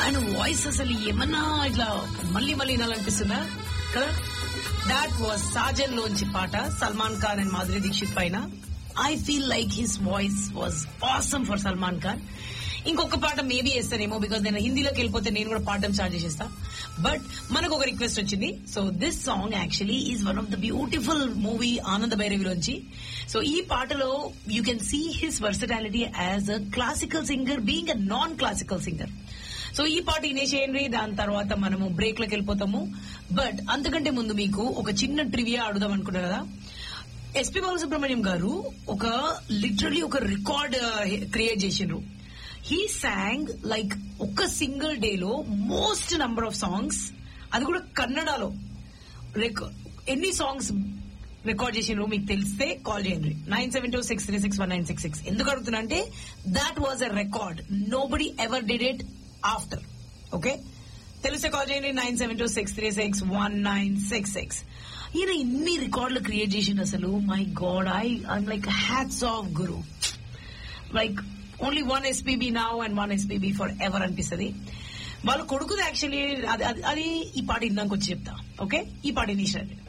ఆయన వాయిస్ అసలు ఏమన్నా ఇట్లా మళ్ళీ మళ్ళీ వినాలనిపిస్తుందా కదా దాట్ వాజ్ సాజన్ లోంచి పాట సల్మాన్ ఖాన్ అండ్ మాధురి దీక్షిత్ పైన I feel like his voice was awesome for Salman Khan ఇంకొక పాట మేబీ వేస్తానేమో బికాస్ నేను హిందీలోకి వెళ్ళిపోతే నేను కూడా పాడడం స్టార్ట్ చేసేస్తా బట్ మనకు ఒక రిక్వెస్ట్ వచ్చింది so this song actually is one of the beautiful movie Ananda భైరవిలోంచి సో ఈ పాటలో you can see his versatility as a classical singer being a non classical singer so ఈ పాట ఇనేసేయండి దాని తర్వాత మనము బ్రేక్ లోకి వెళ్ళిపోతాము బట్ అంతకంటే ముందు మీకు ఒక చిన్న ట్రివియా అడుగుదాం అనుకున్నారు కదా ఎస్పి బాలసుబ్రహ్మణ్యం గారు ఒక లిటరలీ ఒక రికార్డ్ క్రియేట్ చేసిండ్రు హీ సాంగ్ లైక్ ఒక సింగిల్ డే లో మోస్ట్ నంబర్ ఆఫ్ సాంగ్స్ అది కూడా కన్నడలో రిక- ఎన్ని సాంగ్స్ రికార్డ్ చేసిండ్రు మీకు తెలిస్తే కాల్ చేయండి nine seven two six three six one nine six six ఎందుకు అడుగుతున్నా అంటే that was a record nobody ever did it after okay తెలిస్తే కాల్ చేయండి nine seven two six three six one nine six six ఈయన ఇన్ని రికార్డులు create చేసిండు అసలు my god I I'm like hats off guru like only one SPB now and one SPB forever అనిపిస్తుంది వాళ్ళ కొడుకుది actually అది అది- అది ఈ పాట ఇందాక వచ్చి చెప్తా ఓకే ఈ పాట ఇనిషియల్